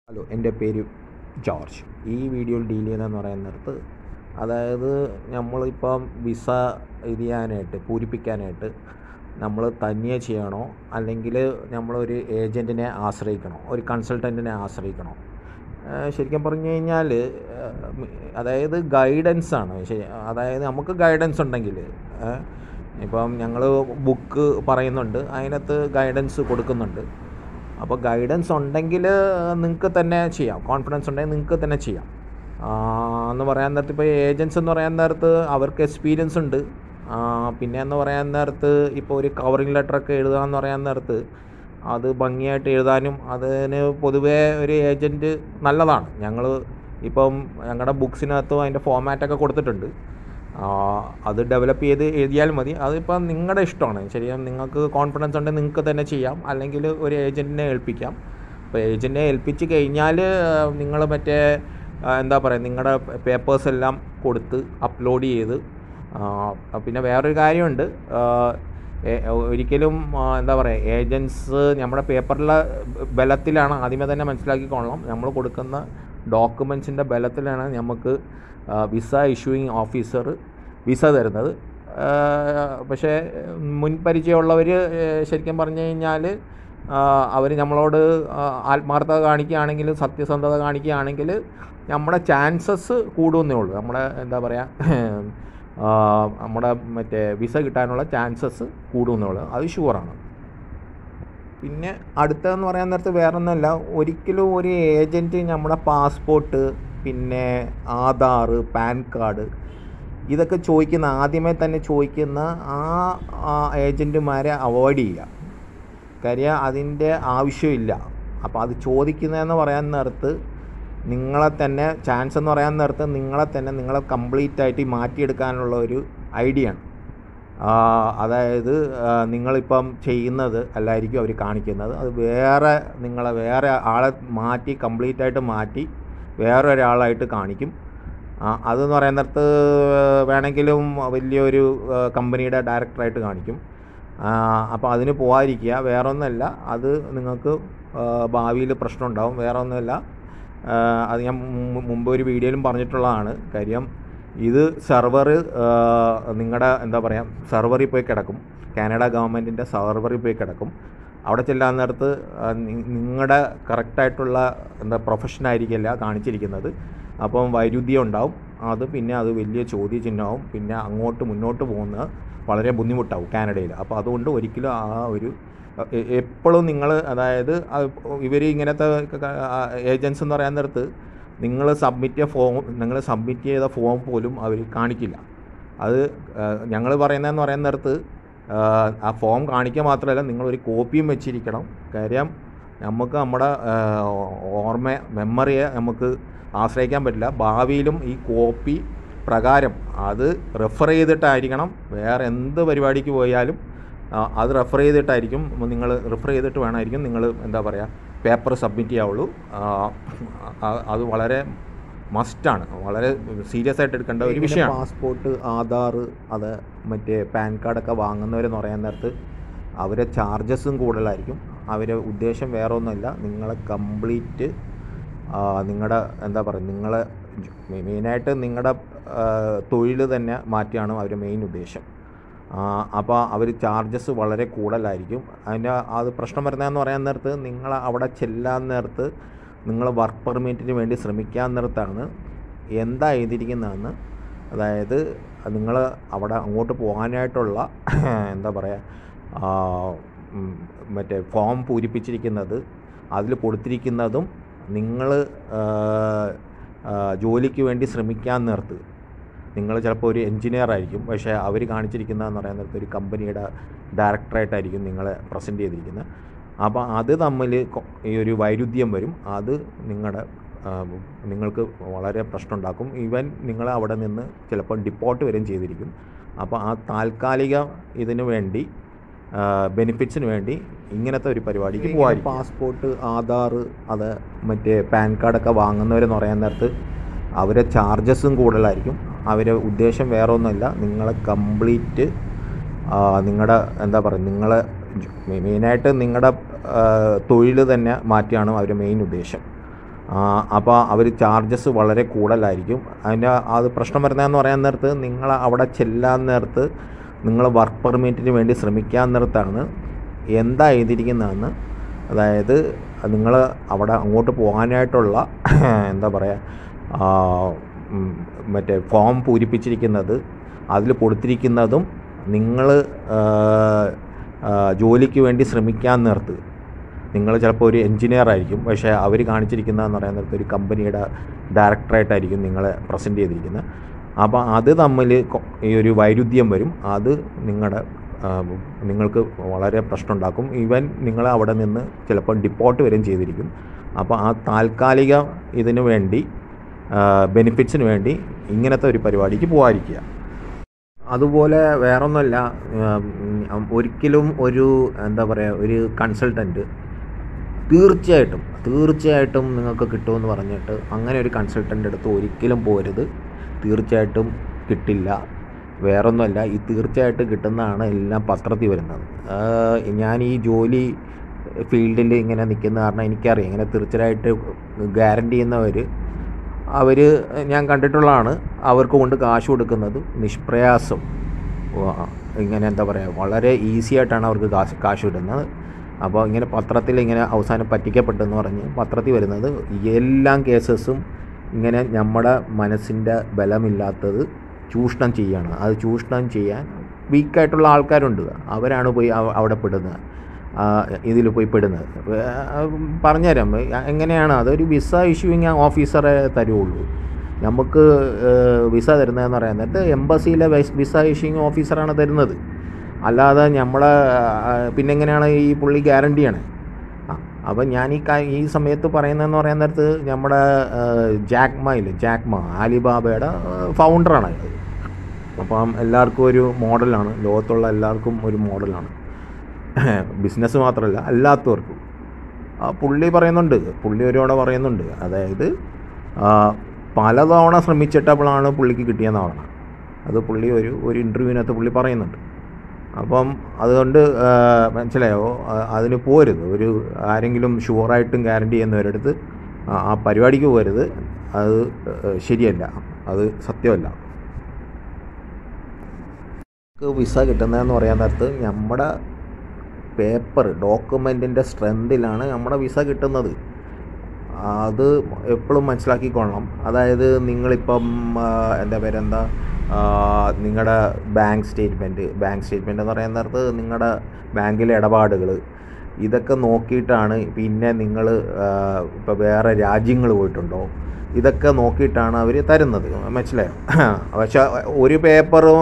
hello എൻ്റെ പേര് George ഈ വീഡിയോയിൽ ഡീൽ ചെയ്യുന്നതെന്ന് പറയുന്നിടത്ത് അതായത് നമ്മളിപ്പം വിസ ഇത് ചെയ്യാനായിട്ട് പൂരിപ്പിക്കാനായിട്ട് നമ്മൾ തനിയെ ചെയ്യണോ അല്ലെങ്കിൽ നമ്മളൊരു ഏജൻറ്റിനെ ആശ്രയിക്കണോ ഒരു കൺസൾട്ടൻറ്റിനെ ആശ്രയിക്കണോ ഏഹ് ശരിക്കും പറഞ്ഞു കഴിഞ്ഞാൽ അതായത് ഗൈഡൻസ് ആണ് ശരി അതായത് നമുക്ക് ഗൈഡൻസ് ഉണ്ടെങ്കിൽ ഏഹ് ഇപ്പം ഞങ്ങൾ ബുക്ക് പറയുന്നുണ്ട് അതിനകത്ത് ഗൈഡൻസ് കൊടുക്കുന്നുണ്ട് അപ്പോൾ ഗൈഡൻസ് ഉണ്ടെങ്കിൽ നിങ്ങൾക്ക് തന്നെ ചെയ്യാം കോൺഫിഡൻസ് ഉണ്ടെങ്കിൽ നിങ്ങൾക്ക് തന്നെ ചെയ്യാം ആ, എന്ന് പറയാൻ നേരത്ത് ഇപ്പോൾ ഏജൻസ് എന്ന് പറയാൻ നേരത്ത് അവർക്ക് എക്സ്പീരിയൻസ് ഉണ്ട് ആ, പിന്നെ എന്ന് പറയാൻ നേരത്ത് ഇപ്പോൾ ഒരു കവറിങ് ലെറ്ററൊക്കെ എഴുതുക എന്ന് പറയാൻ നേരത്ത് അത് ഭംഗിയായിട്ട് എഴുതാനും അതിന് പൊതുവേ ഒരു ഏജൻറ്റ് നല്ലതാണ് ഞങ്ങൾ ഇപ്പം ഞങ്ങളുടെ ബുക്സിനകത്തും അതിൻ്റെ ഫോമാറ്റൊക്കെ കൊടുത്തിട്ടുണ്ട് ആ, അത് ഡെവലപ്പ് ചെയ്ത് എഴുതിയാൽ മതി അതിപ്പം നിങ്ങളുടെ ഇഷ്ടമാണ് ശരിയാണ് നിങ്ങൾക്ക് കോൺഫിഡൻസ് ഉണ്ടെങ്കിൽ നിങ്ങൾക്ക് തന്നെ ചെയ്യാം അല്ലെങ്കിൽ ഒരു ഏജൻറ്റിനെ ഏൽപ്പിക്കാം അപ്പോൾ ഏജൻറ്റിനെ ഏൽപ്പിച്ച് കഴിഞ്ഞാൽ നിങ്ങൾ മറ്റേ ആ, എന്താ പറയുക നിങ്ങളുടെ പേപ്പേഴ്സ് എല്ലാം കൊടുത്ത് അപ്ലോഡ് ചെയ്ത് ആ, പിന്നെ വേറൊരു കാര്യമുണ്ട് ആ, എ- ഒരിക്കലും ആ, എന്താ പറയുക ഏജൻസ് നമ്മുടെ പേപ്പറിലെ ബലത്തിലാണ് ആദ്യമേ തന്നെ മനസ്സിലാക്കിക്കൊള്ളണം നമ്മൾ കൊടുക്കുന്ന ഡോക്യുമെൻസിൻ്റെ ബലത്തിലാണ് നമുക്ക് വിസ ഇഷ്യൂയിങ് ഓഫീസർ വിസ തരുന്നത് ആ, പക്ഷേ മുൻ പരിചയമുള്ളവർ ശരിക്കും പറഞ്ഞു കഴിഞ്ഞാൽ അവർ നമ്മളോട് ആ, ആത്മാർത്ഥത കാണിക്കുകയാണെങ്കിൽ സത്യസന്ധത കാണിക്കുകയാണെങ്കിൽ നമ്മുടെ ചാൻസസ് കൂടുമെന്നേ ഉള്ളൂ നമ്മുടെ എന്താ പറയുക ആ, നമ്മുടെ മറ്റേ വിസ കിട്ടാനുള്ള ചാൻസസ് കൂടുമെന്നേ ഉള്ളൂ അത് ഷുവറാണ് പിന്നെ അടുത്തതെന്ന് പറയാൻ നേരത്ത് വേറെ ഒന്നുമല്ല ഒരിക്കലും ഒരു ഏജൻറ്റ് നമ്മുടെ പാസ്പോർട്ട് പിന്നെ ആധാർ പാൻ കാർഡ് ഇതൊക്കെ ചോദിക്കുന്ന ആദ്യമേ തന്നെ ചോദിക്കുന്ന ആ ഏജൻറ്റുമാരെ അവോയ്ഡ് ചെയ്യുക കാര്യം അതിൻ്റെ ആവശ്യമില്ല അപ്പോൾ അത് ചോദിക്കുന്നതെന്ന് പറയാൻ നേരത്ത് നിങ്ങളെ തന്നെ ചാൻസ് എന്ന് പറയാൻ നേരത്ത് നിങ്ങളെ തന്നെ നിങ്ങളെ കംപ്ലീറ്റ് ആയിട്ട് ഈ മാറ്റിയെടുക്കാനുള്ള ഒരു ഐഡിയ ആണ് ആ, അതായത് ആ, നിങ്ങളിപ്പം ചെയ്യുന്നത് അല്ലായിരിക്കും അവർ കാണിക്കുന്നത് അത് വേറെ നിങ്ങളെ വേറെ ആളെ മാറ്റി കംപ്ലീറ്റ് ആയിട്ട് മാറ്റി വേറെ ഒരാളായിട്ട് കാണിക്കും ആ, അതെന്ന് പറയുന്നിടത്ത് വേണമെങ്കിലും വലിയൊരു ആ, കമ്പനിയുടെ ഡയറക്ടറായിട്ട് കാണിക്കും അപ്പോൾ അതിന് പോകാതിരിക്കുക വേറെ ഒന്നുമല്ല അത് നിങ്ങൾക്ക് ഭാവിയിൽ പ്രശ്നം ഉണ്ടാവും വേറെ ഒന്നുമല്ല ആ, അത് ഞാൻ മു- മുമ്പ് ഒരു വീഡിയോയിലും പറഞ്ഞിട്ടുള്ളതാണ് കാര്യം ഇത് സെർവർ നിങ്ങളുടെ എന്താ പറയുക സെർവറിൽ പോയി കിടക്കും കാനഡ ഗവൺമെൻറ്റിൻ്റെ സെർവറിൽ പോയി കിടക്കും അവിടെ ചെല്ലാൻ നേരത്ത് നിങ്ങളുടെ കറക്റ്റായിട്ടുള്ള എന്താ പ്രൊഫഷൻ ആയിരിക്കില്ല കാണിച്ചിരിക്കുന്നത് അപ്പം വൈരുദ്ധ്യം ഉണ്ടാവും അത് പിന്നെ അത് വലിയ ചോദ്യചിഹ്നമാവും പിന്നെ അങ്ങോട്ട് മുന്നോട്ട് പോകുന്നത് വളരെ ബുദ്ധിമുട്ടാവും കാനഡയിൽ അപ്പോൾ അതുകൊണ്ട് ഒരിക്കലും ആ ഒരു എപ്പോഴും നിങ്ങൾ അതായത് ഇവർ ഇങ്ങനത്തെ ഏജൻസ് എന്ന് പറയാൻ നേരത്ത് നിങ്ങൾ സബ്മിറ്റ് ചെയ്ത ഫോം നിങ്ങൾ സബ്മിറ്റ് ചെയ്ത ഫോം പോലും അവർ കാണിക്കില്ല അത് ഞങ്ങൾ പറയുന്നതെന്ന് പറയാൻ നേരത്ത് ആ, ആ ഫോം കാണിക്കുക മാത്രമല്ല നിങ്ങളൊരു കോപ്പിയും വെച്ചിരിക്കണം കാര്യം നമുക്ക് നമ്മുടെ ആ, ഓർമ്മ മെമ്മറിയെ നമുക്ക് ആശ്രയിക്കാൻ പറ്റില്ല ഭാവിയിലും ഈ കോപ്പി പ്രകാരം അത് റെഫർ ചെയ്തിട്ടായിരിക്കണം വേറെ എന്ത് പരിപാടിക്ക് പോയാലും ആ, അത് റെഫർ ചെയ്തിട്ടായിരിക്കും നിങ്ങൾ റെഫർ ചെയ്തിട്ട് വേണമായിരിക്കും നിങ്ങൾ എന്താ പറയുക പേപ്പർ സബ്മിറ്റ് ചെയ്യാവുള്ളൂ ആ, ആ- അത് വളരെ മസ്റ്റാണ് വളരെ സീരിയസ് ആയിട്ട് എടുക്കേണ്ട ഒരു വിഷയമാണ് പാസ്പോർട്ട് ആധാർ അത് മറ്റേ പാൻ കാർഡൊക്കെ വാങ്ങുന്നവരെന്ന് പറയാൻ നേരത്ത് അവരെ ചാർജസും കൂടുതലായിരിക്കും അവരെ ഉദ്ദേശം വേറെ ഒന്നുമല്ല നിങ്ങളെ കംപ്ലീറ്റ് നിങ്ങളുടെ എന്താ പറയുക നിങ്ങളെ മെയിനായിട്ട് നിങ്ങളുടെ തൊഴിൽ തന്നെ മാറ്റിയാണ് അവരുടെ മെയിൻ ഉദ്ദേശം അപ്പോൾ അവർ ചാർജസ് വളരെ കൂടുതലായിരിക്കും അതിൻ്റെ അത് പ്രശ്നം വരുന്നതെന്ന് പറയാൻ നേരത്ത് നിങ്ങൾ അവിടെ ചെല്ലാൻ നേരത്ത് നിങ്ങൾ വർക്ക് പെർമിറ്റിന് വേണ്ടി ശ്രമിക്കാൻ നേരത്താണ് എന്താ എഴുതിയിരിക്കുന്നതെന്ന് അതായത് നിങ്ങൾ അവിടെ അങ്ങോട്ട് പോകാനായിട്ടുള്ള എന്താ പറയുക ആ, ഉം, മറ്റേ ഫോം പൂരിപ്പിച്ചിരിക്കുന്നത് അതിൽ കൊടുത്തിരിക്കുന്നതും നിങ്ങൾ ജോലിക്ക് വേണ്ടി ശ്രമിക്കാൻ നേരത്ത് നിങ്ങൾ ചിലപ്പോൾ ഒരു എൻജിനീയർ ആയിരിക്കും പക്ഷേ അവർ കാണിച്ചിരിക്കുന്നതെന്ന് പറയാൻ നേരത്ത് ഒരു കമ്പനിയുടെ ഡയറക്ടറായിട്ടായിരിക്കും നിങ്ങളെ പ്രസൻറ്റ് ചെയ്തിരിക്കുന്നത് അപ്പോൾ അത് തമ്മിൽ കൊ- ഈ ഒരു വൈരുദ്ധ്യം വരും അത് നിങ്ങളുടെ ആ, നിങ്ങൾക്ക് വളരെ പ്രശ്നമുണ്ടാക്കും ഈവൻ നിങ്ങൾ അവിടെ നിന്ന് ചിലപ്പോൾ ഡിപ്പോർട്ട് വരെയും ചെയ്തിരിക്കും അപ്പോൾ ആ താൽക്കാലിക ഇതിനു വേണ്ടി ബെനിഫിറ്റ്സിന് വേണ്ടി ഇങ്ങനത്തെ ഒരു പരിപാടിക്ക് പോകാം പാസ്പോർട്ട് ആധാർ അത് മറ്റേ പാൻ കാർഡൊക്കെ വാങ്ങുന്നവരെന്ന് പറയാൻ നേരത്ത് അവരെ ചാർജസും കൂടുതലായിരിക്കും അവരെ ഉദ്ദേശം വേറെ ഒന്നുമല്ല നിങ്ങളെ കംപ്ലീറ്റ് നിങ്ങളുടെ എന്താ പറയുക നിങ്ങളെ മെയിനായിട്ട് നിങ്ങളുടെ തൊഴിൽ തന്നെ മാറ്റിയാണ് അവരുടെ മെയിൻ ഉദ്ദേശം അപ്പോൾ അവർ ചാർജസ് വളരെ കൂടുതലായിരിക്കും അതിൻ്റെ അത് പ്രശ്നം വരുന്നതെന്ന് പറയാൻ നേരത്ത് നിങ്ങൾ അവിടെ ചെല്ലാൻ നേരത്ത് നിങ്ങൾ വർക്ക് പെർമിറ്റിന് വേണ്ടി ശ്രമിക്കാൻ നേരത്താണ് എന്താ എഴുതിയിരിക്കുന്നതെന്ന് അതായത് നിങ്ങൾ അവിടെ അങ്ങോട്ട് പോകാനായിട്ടുള്ള എന്താ പറയുക ആ, ഉം, മറ്റേ ഫോം പൂരിപ്പിച്ചിരിക്കുന്നത് അതിൽ കൊടുത്തിരിക്കുന്നതും നിങ്ങൾ ജോലിക്ക് വേണ്ടി ശ്രമിക്കാൻ നേർത്ത് നിങ്ങൾ ചിലപ്പോൾ ഒരു എൻജിനീയർ ആയിരിക്കും പക്ഷേ അവർ കാണിച്ചിരിക്കുന്നതെന്ന് പറയുന്നത് ഒരു കമ്പനിയുടെ ഡയറക്ടറായിട്ടായിരിക്കും നിങ്ങളെ പ്രസൻറ്റ് ചെയ്തിരിക്കുന്നത് അപ്പോൾ അത് തമ്മിൽ കൊ- ഈ ഒരു വൈരുദ്ധ്യം വരും അത് നിങ്ങളുടെ ആ, നിങ്ങൾക്ക് വളരെ പ്രശ്നം ഉണ്ടാക്കും ഈവൻ നിങ്ങൾ അവിടെ നിന്ന് ചിലപ്പോൾ ഡിപ്പോർട്ട് വരെയും ചെയ്തിരിക്കും അപ്പോൾ ആ താൽക്കാലിക ഇതിനു വേണ്ടി ബെനിഫിറ്റ്സിന് വേണ്ടി ഇങ്ങനത്തെ ഒരു പരിപാടിക്ക് പോകാതിരിക്കുക അതുപോലെ വേറൊന്നുമല്ല ഉം, ഒരിക്കലും ഒരു എന്താ പറയുക ഒരു കൺസൾട്ടൻറ്റ് തീർച്ചയായിട്ടും തീർച്ചയായിട്ടും നിങ്ങൾക്ക് കിട്ടുമെന്ന് പറഞ്ഞിട്ട് അങ്ങനെ ഒരു കൺസൾട്ടൻ്റ് അടുത്ത് ഒരിക്കലും പോരുത് തീർച്ചയായിട്ടും കിട്ടില്ല വേറൊന്നുമല്ല ഈ തീർച്ചയായിട്ടും കിട്ടുന്നതാണ് എല്ലാം പത്രത്തിൽ വരുന്നത് ആഹ് ഞാൻ ഈ ജോലി ഫീൽഡിൽ ഇങ്ങനെ നിൽക്കുന്ന കാരണം എനിക്കറിയാം ഇങ്ങനെ തീർച്ചയായിട്ട് ഗ്യാരണ്ടി ചെയ്യുന്നവർ അവർ ഞാൻ കണ്ടിട്ടുള്ളതാണ് അവർക്ക് കൊണ്ട് കാശ് കൊടുക്കുന്നത് നിഷ്പ്രയാസം വ- ഇങ്ങനെ എന്താ പറയുക വളരെ ഈസി ആയിട്ടാണ് അവർക്ക് കാശ് കാശ് കിട്ടുന്നത് അപ്പോൾ ഇങ്ങനെ പത്രത്തിൽ ഇങ്ങനെ അവസാനം പറ്റിക്കപ്പെട്ടെന്ന് പറഞ്ഞ് പത്രത്തിൽ വരുന്നത് എല്ലാം കേസസും ഇങ്ങനെ നമ്മുടെ മനസ്സിൻ്റെ ബലമില്ലാത്തത് ചൂഷണം ചെയ്യാണ് അത് ചൂഷണം ചെയ്യാൻ വീക്കായിട്ടുള്ള ആൾക്കാരുണ്ട് അവരാണ് പോയി അവ- അവിടെ പെടുന്നത് ഇതിൽ പോയി പെടുന്നത് വേ- പറഞ്ഞുതരാം എങ്ങനെയാണ് അതൊരു വിസ ഇഷ്യൂയിങ് ഓഫീസറെ തരുള്ളൂ നമുക്ക് വിസ തരുന്നതെന്ന് പറയുന്നത് എംബസിയിലെ വിസ ഇഷ്യൂയിങ് ഓഫീസറാണ് തരുന്നത് അല്ലാതെ നമ്മളെ ആ, പിന്നെ എങ്ങനെയാണ് ഈ പുള്ളി ഗ്യാരണ്ടിയാണ് ആ അപ്പം ഞാൻ ഈ കാ- ഈ സമയത്ത് പറയുന്നതെന്ന് പറയാൻ നേരത്ത് നമ്മുടെ ജാക്മ ഇല്ലേ ജാക്മ ആലിബാബയുടെ ഫൗണ്ടറാണ് അയാൾ അപ്പം എല്ലാവർക്കും ഒരു മോഡലാണ് ലോകത്തുള്ള എല്ലാവർക്കും ഒരു മോഡലാണ് ബിസിനസ് മാത്രമല്ല അല്ലാത്തവർക്കും ആ പുള്ളി പറയുന്നുണ്ട് പുള്ളി ഒരുപാട് പറയുന്നുണ്ട് അതായത് ആ, പലതവണ ശ്രമിച്ചിട്ടപ്പോഴാണ് പുള്ളിക്ക് കിട്ടിയെന്നാണ് അത് പുള്ളി ഒരു ഒരു ഇൻ്റർവ്യൂവിനകത്ത് പുള്ളി പറയുന്നുണ്ട് അപ്പം അതുകൊണ്ട് ആ, മനസ്സിലായോ ആ, അതിന് പോരുത് ഒരു ആരെങ്കിലും ഷുവറായിട്ടും ഗ്യാരണ്ടി ചെയ്യുന്നവരടുത്ത് ആ ആ പരിപാടിക്ക് പോരുത് അത് ഏ, ശരിയല്ല അത് സത്യമല്ല നമുക്ക് വിസ കിട്ടുന്നതെന്ന് പറയാൻ നേരത്ത് നമ്മുടെ പേപ്പർ ഡോക്യുമെൻറ്റിൻ്റെ സ്ട്രെങ്തിലാണ് നമ്മുടെ വിസ കിട്ടുന്നത് അത് എപ്പോഴും മനസ്സിലാക്കിക്കൊള്ളണം അതായത് നിങ്ങളിപ്പം ആ, എന്താ പേരെന്താ നിങ്ങളുടെ ബാങ്ക് സ്റ്റേറ്റ്മെൻറ്റ് ബാങ്ക് സ്റ്റേറ്റ്മെൻറ്റ് എന്ന് പറയുന്ന നേരത്ത് നിങ്ങളുടെ ബാങ്കിലെ ഇടപാടുകൾ ഇതൊക്കെ നോക്കിയിട്ടാണ് പിന്നെ നിങ്ങൾ ഇപ്പോൾ വേറെ രാജ്യങ്ങൾ പോയിട്ടുണ്ടോ ഇതൊക്കെ നോക്കിയിട്ടാണ് അവർ തരുന്നത് മനസ്സിലായോ പക്ഷെ ഒരു പേപ്പറും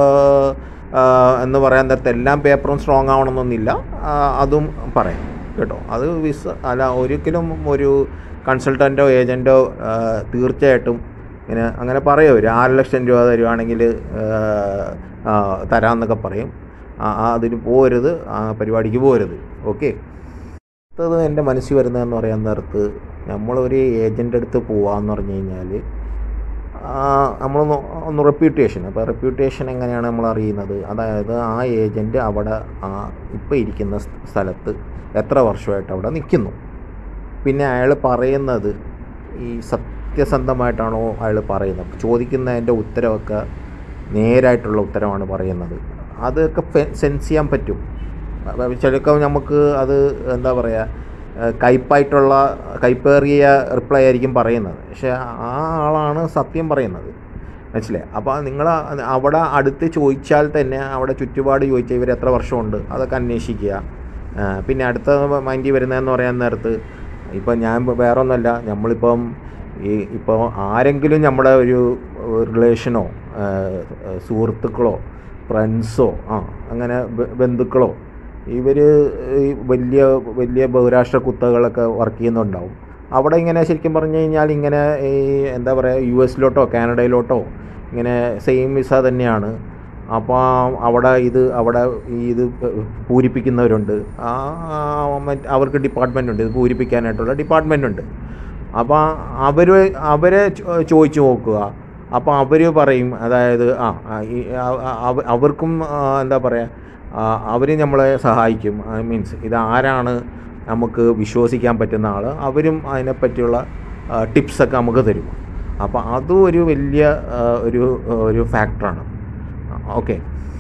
എന്ന് പറയാൻ നേരത്ത് എല്ലാം പേപ്പറും സ്ട്രോങ് ആവണമെന്നൊന്നുമില്ല ആ, അതും പറയാം കേട്ടോ അത് വിസ അല്ല ഒരിക്കലും ഒരു കൺസൾട്ടൻറ്റോ ഏജൻറ്റോ തീർച്ചയായിട്ടും ഇങ്ങനെ അങ്ങനെ പറയും ഒരു ആറ് ലക്ഷം രൂപ തരുവാണെങ്കിൽ തരാമെന്നൊക്കെ പറയും ആ ആ അതിന് പോരുത് ആ പരിപാടിക്ക് പോരുത് ഓക്കെ അടുത്തത് എൻ്റെ മനസ്സിൽ വരുന്നതെന്ന് പറയാൻ നേരത്ത് നമ്മളൊരു ഏജൻ്റ് അടുത്ത് പോവാന്ന് പറഞ്ഞു കഴിഞ്ഞാൽ നമ്മളൊന്ന് ഒന്ന് റെപ്യൂട്ടേഷൻ അപ്പോൾ റെപ്യൂട്ടേഷൻ എങ്ങനെയാണ് നമ്മൾ അറിയുന്നത് അതായത് ആ ഏജൻറ്റ് അവിടെ ആ ഇപ്പോൾ ഇരിക്കുന്ന സ് സ്ഥലത്ത് എത്ര വർഷമായിട്ട് അവിടെ നിൽക്കുന്നു പിന്നെ അയാൾ പറയുന്നത് ഈ സത്യസന്ധമായിട്ടാണോ അയാൾ പറയുന്നത് ചോദിക്കുന്നതിൻ്റെ ഉത്തരവൊക്കെ നേരായിട്ടുള്ള ഉത്തരവാണ് പറയുന്നത് അതൊക്കെ സെൻസ് ചെയ്യാൻ പറ്റും ചിലപ്പോൾ നമുക്ക് അത് എന്താ പറയുക ഏഹ് കയ്പായിട്ടുള്ള കയ്പേറിയ റിപ്ലൈ ആയിരിക്കും പറയുന്നത് പക്ഷേ ആ ആളാണ് സത്യം പറയുന്നത് മനസ്സിലായി അപ്പോൾ നിങ്ങൾ അവിടെ അടുത്ത് ചോദിച്ചാൽ തന്നെ അവിടെ ചുറ്റുപാട് ചോദിച്ചാൽ ഇവർ എത്ര വർഷമുണ്ട് അതൊക്കെ അന്വേഷിക്കുക ആ, പിന്നെ അടുത്ത മൈൻഡിൽ വരുന്നതെന്ന് പറയാൻ നേരത്ത് ഇപ്പം ഞാൻ ഇപ്പം വേറെ ഒന്നുമല്ല നമ്മളിപ്പം ഈ ഇപ്പോൾ ആരെങ്കിലും നമ്മുടെ ഒരു റിലേഷനോ സുഹൃത്തുക്കളോ ഫ്രണ്ട്സോ ആ അങ്ങനെ ബ- ബന്ധുക്കളോ ഇവർ ഈ വലിയ വലിയ ബഹുരാഷ്ട്ര കുത്തകളൊക്കെ വർക്ക് ചെയ്യുന്നുണ്ടാവും അവിടെ ഇങ്ങനെ ശരിക്കും പറഞ്ഞു കഴിഞ്ഞാൽ ഇങ്ങനെ ഈ എന്താ പറയുക യു എസിലോട്ടോ കാനഡയിലോട്ടോ ഇങ്ങനെ സെയിം വിസ തന്നെയാണ് അപ്പോൾ അവിടെ ഇത് അവിടെ ഈ ഇത് പൂരിപ്പിക്കുന്നവരുണ്ട് ആ ആ മറ്റ് അവർക്ക് ഡിപ്പാർട്ട്മെൻ്റ് ഉണ്ട് ഇത് പൂരിപ്പിക്കാനായിട്ടുള്ള ഡിപ്പാർട്ട്മെൻ്റ് ഉണ്ട് അപ്പോൾ അവർ അവരെ ചോ- ചോദിച്ചു നോക്കുക അപ്പോൾ അവർ പറയും അതായത് ആ ആ, ഈ ആ- ആ- അവ- അവർക്കും ആ, എന്താ പറയുക അവർ നമ്മളെ സഹായിക്കും മീൻസ് ഇത് ആരാണ് നമുക്ക് വിശ്വസിക്കാൻ പറ്റുന്ന ആൾ അവരും അതിനെപ്പറ്റിയുള്ള ടിപ്സൊക്കെ നമുക്ക് തരും അപ്പോൾ അതും ഒരു വലിയ ആ, ഒരു ഒരു ഫാക്ടറാണ് ഓക്കെ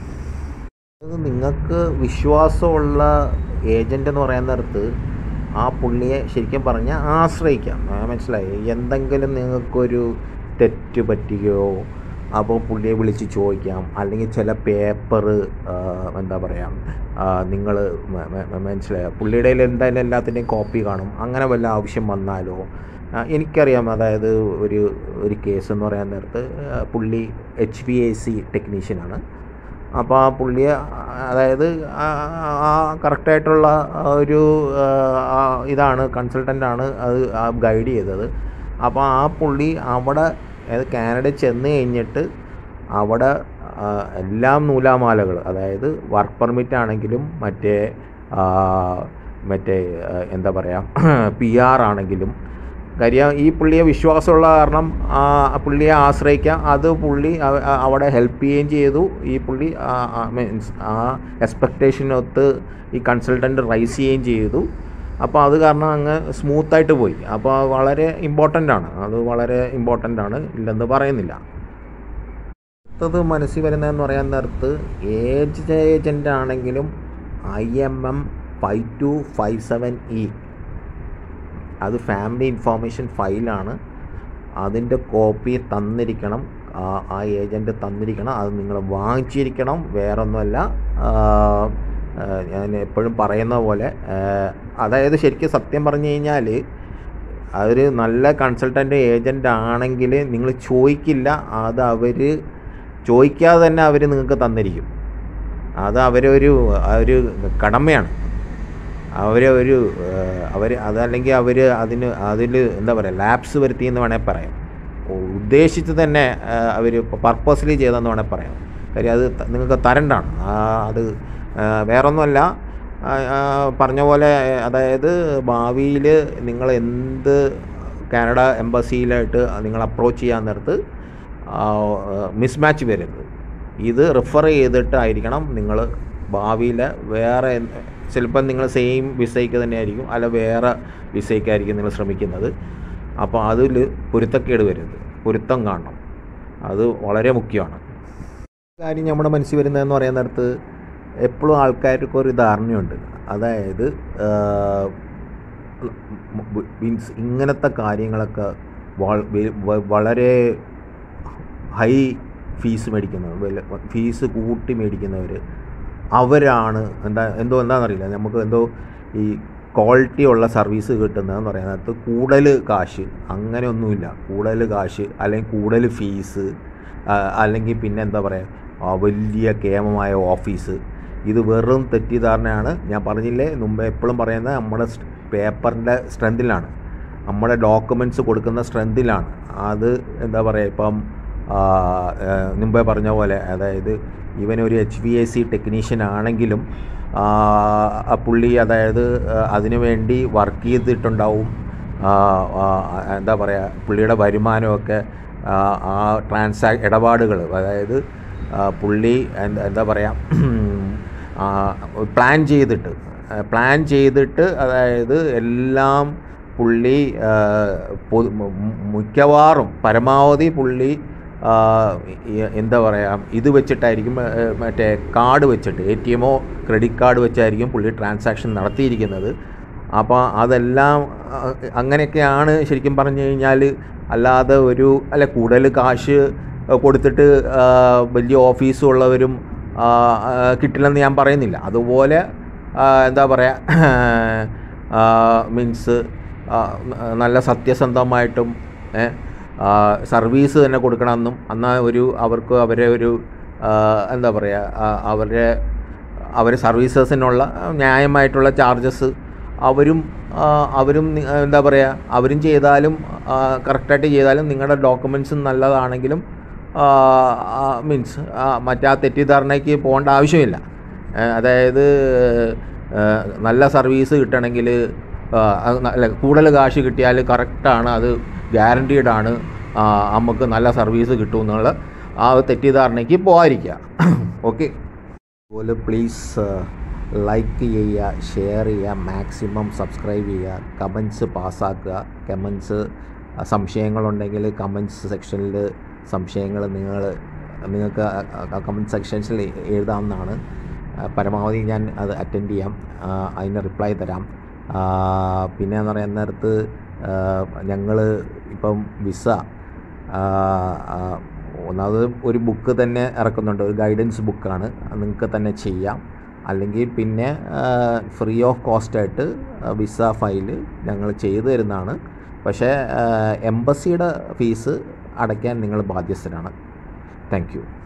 അത് നിങ്ങൾക്ക് വിശ്വാസമുള്ള ഏജൻ്റ് എന്ന് പറയാൻ നേരത്ത് ആ പുള്ളിയെ ശരിക്കും പറഞ്ഞാൽ ആശ്രയിക്കാം ആ, മനസ്സിലായി എന്തെങ്കിലും നിങ്ങൾക്കൊരു തെറ്റ് പറ്റുകയോ അപ്പോൾ പുള്ളിയെ വിളിച്ച് ചോദിക്കാം അല്ലെങ്കിൽ ചില പേപ്പർ എന്താ പറയുക നിങ്ങൾ മനസ്സിലായ പുള്ളിയുടെ കയ്യിൽ എന്തായാലും എല്ലാത്തിൻ്റെയും കോപ്പി കാണും അങ്ങനെ വല്ല ആവശ്യം വന്നാലോ ആ, എനിക്കറിയാം അതായത് ഒരു ഒരു കേസ് എന്ന് പറയാൻ നേരത്ത് ആ, പുള്ളി എച്ച് പി എ സി ടെക്നീഷ്യനാണ് അപ്പോൾ ആ പുള്ളിയെ അതായത് ആ- ആ കറക്റ്റായിട്ടുള്ള ഒരു ആ, ആ ഇതാണ് കൺസൾട്ടൻ്റാണ് അത് ഗൈഡ് ചെയ്തത് അപ്പോൾ ആ പുള്ളി അവിടെ അതായത് കാനഡയിൽ ചെന്ന് കഴിഞ്ഞിട്ട് അവിടെ ആ, എല്ലാം നൂലാമാലകൾ അതായത് വർക്ക് പെർമിറ്റ് ആണെങ്കിലും മറ്റേ ആ, മറ്റേ ആ, എന്താ പറയുക പി ആർ ആണെങ്കിലും കാര്യം ഈ പുള്ളിയെ വിശ്വാസമുള്ള കാരണം ആ പുള്ളിയെ ആശ്രയിക്കാം അത് പുള്ളി അവ- അ- അവിടെ ഹെൽപ്പ് ചെയ്യുകയും ചെയ്തു ഈ പുള്ളി മീൻസ് ആ എക്സ്പെക്റ്റേഷനൊത്ത് ഈ കൺസൾട്ടൻറ്റ് റൈസ് ചെയ്യുകയും ചെയ്തു അപ്പോൾ അത് കാരണം അങ്ങ് സ്മൂത്തായിട്ട് പോയി അപ്പോൾ വളരെ ഇമ്പോർട്ടൻ്റ് ആണ് അത് വളരെ ഇമ്പോർട്ടൻ്റ് ആണ് ഇല്ലെന്ന് പറയുന്നില്ല അടുത്തത് മനസ്സിൽ വരുന്നതെന്ന് പറയാൻ നേരത്ത് ഏജ് ഏജൻ്റ് ആണെങ്കിലും I M M five two five seven E അത് ഫാമിലി ഇൻഫോർമേഷൻ ഫയലാണ് അതിൻ്റെ കോപ്പി തന്നിരിക്കണം ആ ആ ഏജൻറ്റ് തന്നിരിക്കണം അത് നിങ്ങൾ വാങ്ങിച്ചിരിക്കണം വേറൊന്നുമല്ല ആ, ആ, ഞാൻ എപ്പോഴും പറയുന്ന പോലെ ആ, അതായത് ശരിക്കും സത്യം പറഞ്ഞു കഴിഞ്ഞാൽ അതൊരു നല്ല കൺസൾട്ടൻ്റ് ഏജൻ്റ് ആണെങ്കിൽ നിങ്ങൾ ചോദിക്കില്ല അത് അവർ ചോദിക്കാതെ തന്നെ അവർ നിങ്ങൾക്ക് തന്നിരിക്കും അത് അവരൊരു ഒരു കടമയാണ് അവരെ ഒരു അവർ അതല്ലെങ്കിൽ അവർ അതിന് അതിൽ എന്താ പറയുക ലാപ്സ് വരുത്തിയെന്ന് വേണേൽ പറയാം ഉദ്ദേശിച്ച് തന്നെ അവർ പർപ്പസ്ലി ചെയ്തെന്ന് വേണേൽ പറയാം കാര്യം അത് ത- നിങ്ങൾക്ക് തരണ്ടാണ് ആ, അത് ആ, വേറൊന്നുമല്ല ആ, ആ, പറഞ്ഞ പോലെ അതായത് ഭാവിയിൽ നിങ്ങൾ എന്ത് കാനഡ എംബസിയിലായിട്ട് നിങ്ങൾ അപ്രോച്ച് ചെയ്യാൻ നേരത്ത് മിസ്മാച്ച് വരരുത് ഇത് റിഫർ ചെയ്തിട്ടായിരിക്കണം നിങ്ങൾ ഭാവിയിൽ വേറെ ചിലപ്പം നിങ്ങൾ സെയിം വിസയ്ക്ക് തന്നെ ആയിരിക്കും അല്ല വേറെ വിസയ്ക്കായിരിക്കും നിങ്ങൾ ശ്രമിക്കുന്നത് അപ്പോൾ അതിൽ പൊരുത്തക്കേട് വരരുത് പൊരുത്തം കാണണം അത് വളരെ മുഖ്യമാണ് കാര്യം നമ്മുടെ മനസ്സിൽ വരുന്നതെന്ന് പറയുന്ന നേരത്ത് എപ്പോഴും ആൾക്കാർക്ക് ഒരു ധാരണയുണ്ട് അതായത് മീൻസ് ഇങ്ങനത്തെ കാര്യങ്ങളൊക്കെ വള- വെ- വ- വളരെ ഹൈ ഫീസ് മേടിക്കുന്നവർ ഫീസ് കൂട്ടി മേടിക്കുന്നവർ അവരാണ് എന്താ എന്തോ എന്താണെന്നറിയില്ല നമുക്ക് എന്തോ ഈ ക്വാളിറ്റി ഉള്ള സർവീസ് കിട്ടുന്നതെന്ന് പറയുന്നത് കൂടുതൽ കാശ് അങ്ങനെയൊന്നുമില്ല കൂടുതൽ കാശ് അല്ലെങ്കിൽ കൂടുതൽ ഫീസ് അല്ലെങ്കിൽ പിന്നെ എന്താ പറയുക ആ വലിയ കേമമായ ഓഫീസ് ഇത് വെറും തെറ്റിദ്ധാരണയാണ് ഞാൻ പറഞ്ഞില്ലേ മുമ്പ് എപ്പോഴും പറയുന്നത് നമ്മുടെ പേപ്പറിൻ്റെ സ്ട്രെങ്തിലാണ് നമ്മുടെ ഡോക്യുമെൻറ്റ്സ് കൊടുക്കുന്ന സ്ട്രെങ്തിലാണ് അത് എന്താ പറയുക ഇപ്പം ആ, ആ, മുമ്പേ പറഞ്ഞ പോലെ അതായത് ഇവനൊരു H V A C technician ആണെങ്കിലും ആ, ആ പുള്ളി അതായത് ആ, അതിനു വേണ്ടി വർക്ക് ചെയ്തിട്ടുണ്ടാവും ആ, ആ, എന്താ പറയുക പുള്ളിയുടെ വരുമാനമൊക്കെ ആ, ആ ട്രാൻസാ ഇടപാടുകൾ അതായത് ആ, പുള്ളി എന്താ എന്താ പറയുക പ്ലാൻ ചെയ്തിട്ട് പ്ലാൻ ചെയ്തിട്ട് അതായത് എല്ലാം പുള്ളി ആ, പൊതു- മു- മിക്കവാറും പരമാവധി പുള്ളി ആ, ഈ- എന്താ പറയുക ഇത് വെച്ചിട്ടായിരിക്കും ആ, മറ്റേ കാർഡ് വെച്ചിട്ട് എ ടി എമ്മോ ക്രെഡിറ്റ് കാർഡ് വെച്ചായിരിക്കും പുള്ളി ട്രാൻസാക്ഷൻ നടത്തിയിരിക്കുന്നത് അപ്പോൾ അതെല്ലാം ആ, അങ്ങനെയൊക്കെയാണ് ശരിക്കും പറഞ്ഞു കഴിഞ്ഞാൽ അല്ലാതെ ഒരു അല്ല കൂടുതൽ കാശ് കൊടുത്തിട്ട് ആ, വലിയ ഓഫീസുള്ളവരും ആ, ആ, കിട്ടില്ലെന്ന് ഞാൻ പറയുന്നില്ല അതുപോലെ ആ, എന്താ പറയുക മീൻസ് നല്ല സത്യസന്ധമായിട്ടും ഏ, ആ, സർവീസ് തന്നെ കൊടുക്കണമെന്നും എന്നാൽ ഒരു അവർക്ക് അവരെ ഒരു ആ, എന്താ പറയുക ആ, അവരുടെ അവർ സർവീസസിനുള്ള ന്യായമായിട്ടുള്ള ചാർജസ് അവരും ആ, അവരും നി- എന്താ പറയുക അവരും ചെയ്താലും കറക്റ്റായിട്ട് ചെയ്താലും നിങ്ങളുടെ ഡോക്യുമെൻറ്റ്സും നല്ലതാണെങ്കിലും മീൻസ് മറ്റാ തെറ്റിദ്ധാരണയ്ക്ക് പോകേണ്ട ആവശ്യമില്ല ഏ, അതായത് ഏ, നല്ല സർവീസ് കിട്ടണമെങ്കിൽ അല്ല കൂടുതൽ കാശ് കിട്ടിയാൽ കറക്റ്റാണ് അത് ഗ്യാരണ്ടീഡ് ആണ് ആ, നമുക്ക് നല്ല സർവീസ് കിട്ടും എന്നുള്ള ആ ഒരു തെറ്റിദ്ധാരണയ്ക്ക് പോകാതിരിക്കുക ഓക്കെ അതുപോലെ പ്ലീസ് ലൈക്ക് ചെയ്യുക ഷെയർ ചെയ്യുക മാക്സിമം സബ്സ്ക്രൈബ് ചെയ്യുക കമൻസ് പാസ്സാക്കുക കമൻസ് സംശയങ്ങളുണ്ടെങ്കിൽ കമൻറ്റ്സ് സെക്ഷനിൽ സംശയങ്ങൾ നിങ്ങൾ നിങ്ങൾക്ക് കമൻറ്റ് സെക്ഷൻസിൽ എഴുതാവുന്നതാണ് ആ, പരമാവധി ഞാൻ അത് അറ്റൻഡ് ചെയ്യാം ആ, അതിന് റിപ്ലൈ തരാം ആ, പിന്നെ എന്ന് പറയുന്ന നേരത്ത് ഞങ്ങൾ ഇപ്പം വിസ ആ, ആ, ഒന്നാമത് ഒരു ബുക്ക് തന്നെ ഇറക്കുന്നുണ്ട് ഒരു ഗൈഡൻസ് ബുക്കാണ് നിങ്ങൾക്ക് തന്നെ ചെയ്യാം അല്ലെങ്കിൽ പിന്നെ ഫ്രീ ഓഫ് കോസ്റ്റായിട്ട് വിസ ഫയൽ ഞങ്ങൾ ചെയ്തു തരുന്നതാണ് പക്ഷേ എംബസിയുടെ ഫീസ് അടയ്ക്കാൻ നിങ്ങൾ ബാധ്യസ്ഥരാണ് താങ്ക് യു